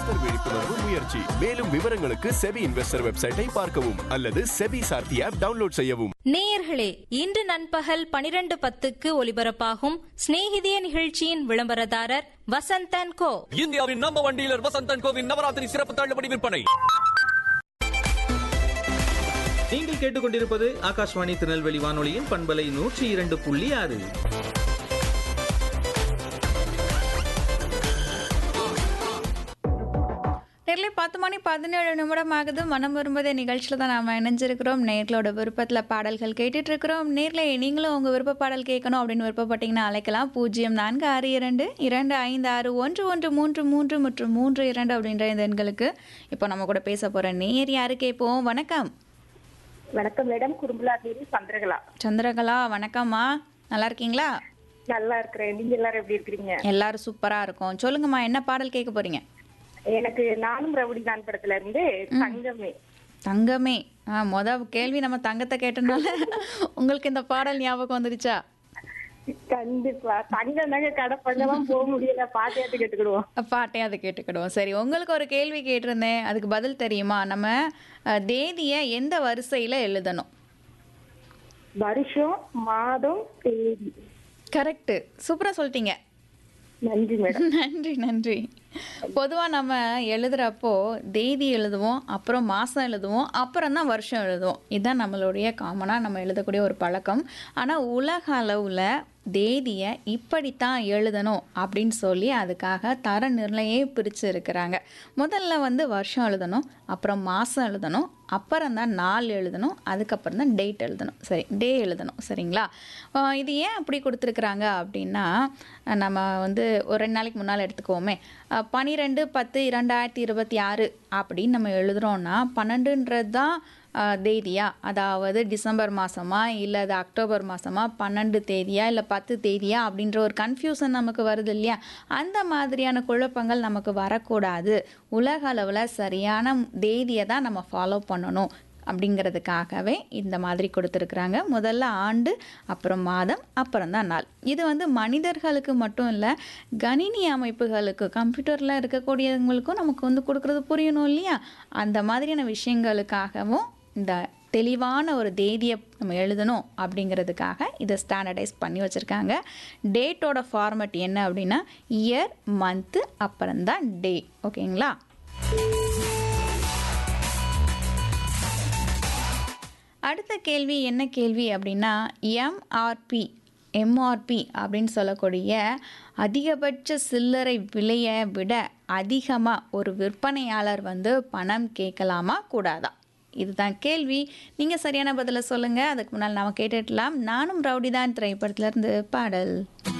investor விழிப்புணர்வு முயற்சி மேலும் விவரங்களுக்கு செபி இன்வெஸ்டர் வெப்சைட்டை பார்க்கவும் அல்லது செபி சார்த்தி ஆப் டவுன்லோட் செய்யவும் நேயர்களே இன்று நண்பகல் பனிரெண்டு பத்துக்கு ஒலிபரப்பாகும் சிநேகிதிய நிகழ்ச்சியின் விளம்பரதாரர் வசந்தன் கோ இந்தியாவின் நம்பர் ஒன் டீலர் வசந்தன் கோவின் நவராத்திரி சிறப்பு தள்ளுபடி விற்பனை நீங்கள் கேட்டுக்கொண்டிருப்பது ஆகாஷ்வாணி திருநெல்வேலி வானொலியின் பண்பலை நூற்றி இரண்டு புள்ளி ஆறு நெல்லை பத்து மணி பதினேழு நிமிடம் ஆகுது மனம் விரும்புதே நிகழ்ச்சியில் தான் நாம் இணைஞ்சிருக்கிறோம் நேர்களோட விருப்பத்தில் பாடல்கள் கேட்டுட்டு இருக்கிறோம் நேரில் நீங்களும் உங்கள் விருப்ப பாடல் கேட்கணும் அப்படின்னு விருப்பப்பட்டீங்கன்னா அழைக்கலாம் பூஜ்ஜியம் நான்கு ஆறு இரண்டு இரண்டு ஐந்து ஆறு ஒன்று ஒன்று மூன்று மூன்று மற்றும் மூன்று இரண்டு அப்படின்ற இந்த எண்களுக்கு இப்போ நம்ம கூட பேச போகிற நேர் யாரு கேட்போம் வணக்கம் வணக்கம் மேடம் குறும்புலாதேவி சந்திரகலா சந்திரகலா வணக்கம்மா நல்லா இருக்கீங்களா நல்லா இருக்கிறேன் நீங்க எல்லாரும் எப்படி இருக்கிறீங்க எல்லாரும் சூப்பராக இருக்கும் சொல்லுங்கம்மா என்ன பாடல் கேட்க போகிறீங்க எனக்கு நானும் ரவுடிதான் படத்துல இருந்து தங்கமே தங்கமே ஆ மொத கேள்வி நம்ம தங்கத்தை கேட்டனால உங்களுக்கு இந்த பாடல் ஞாபகம் வந்துடுச்சா கண்டிப்பா தங்கம் தாங்க கடை பண்ணலாம் போக முடியல பாட்டியாட்டு கேட்டுக்கிடுவோம் பாட்டே அதை கேட்டுக்கிடுவோம் சரி உங்களுக்கு ஒரு கேள்வி கேட்டிருந்தேன் அதுக்கு பதில் தெரியுமா நம்ம அஹ், தேதியை எந்த வரிசையில் எழுதணும் வருஷம் மாதம் தேதி கரெக்டு சூப்பராக சொல்லிட்டீங்க நன்றி மேடம் நன்றி நன்றி பொதுவாக நம்ம எழுதுகிறப்போ தேதி எழுதுவோம் அப்புறம் மாதம் எழுதுவோம் அப்புறம் தான் வருஷம் எழுதுவோம் இதுதான் நம்மளுடைய காமனாக நம்ம எழுதக்கூடிய ஒரு பழக்கம் ஆனால் உலக அளவில் தேதியை இப்படித்தான் எழுதணும் அப்படின்னு சொல்லி அதுக்காக தர நிர்ணயே பிரித்து இருக்கிறாங்க முதல்ல வந்து வருஷம் எழுதணும் அப்புறம் மாதம் எழுதணும் அப்புறம் தான் நாள் எழுதணும் அதுக்கப்புறம் தான் டேட் எழுதணும் சரி டே எழுதணும் சரிங்களா ஆஹ் இது ஏன் அப்படி கொடுத்துருக்குறாங்க அப்படின்னா அஹ் நம்ம வந்து ஒரு ரெண்டு நாளைக்கு முன்னால் எடுத்துக்குவோமே அஹ் பன்னிரெண்டு பத்து இரண்டாயிரத்தி இருபத்தி ஆறு அப்படின்னு நம்ம எழுதுறோம்னா பன்னெண்டுன்றது தான் அஹ், தேதியா அதாவது டிசம்பர் மாதமா இல்லை அது அக்டோபர் மாதமா பன்னெண்டு தேதியா இல்லை பத்து தேதியா அப்படின்ற ஒரு கன்ஃபியூஷன் நமக்கு வருது இல்லையா அந்த மாதிரியான குழப்பங்கள் நமக்கு வரக்கூடாது உலக அளவில் சரியான தேதியை தான் நம்ம ஃபாலோ பண்ணணும் அப்படிங்கிறதுக்காகவே இந்த மாதிரி கொடுத்துருக்குறாங்க முதல்ல ஆண்டு அப்புறம் மாதம் அப்புறம் தான் நாள் இது வந்து மனிதர்களுக்கு மட்டும் இல்லை கணினி அமைப்புகளுக்கு கம்ப்யூட்டரில் இருக்கக்கூடியவங்களுக்கும் நமக்கு வந்து கொடுக்குறது புரியணும் இல்லையா அந்த மாதிரியான விஷயங்களுக்காகவும் இந்த தெளிவான ஒரு தேதியை நம்ம எழுதணும் அப்படிங்கிறதுக்காக இதை ஸ்டாண்டர்டைஸ் பண்ணி வச்சுருக்காங்க டேட்டோட ஃபார்மட் என்ன அப்படின்னா இயர் மந்த்து அப்புறம் தான் டே ஓகேங்களா அடுத்த கேள்வி என்ன கேள்வி அப்படின்னா எம்ஆர்பி எம்ஆர்பி அப்படின்னு சொல்லக்கூடிய அதிகபட்ச சில்லறை விலையை விட அதிகமாக ஒரு விற்பனையாளர் வந்து பணம் கேட்கலாமா கூடாதா இதுதான் கேள்வி நீங்கள் சரியான பதிலை சொல்லுங்கள் அதுக்கு முன்னால் நாம் கேட்டுடலாம் நானும் ரவுடிதான் திரைப்படத்திலேருந்து பாடல்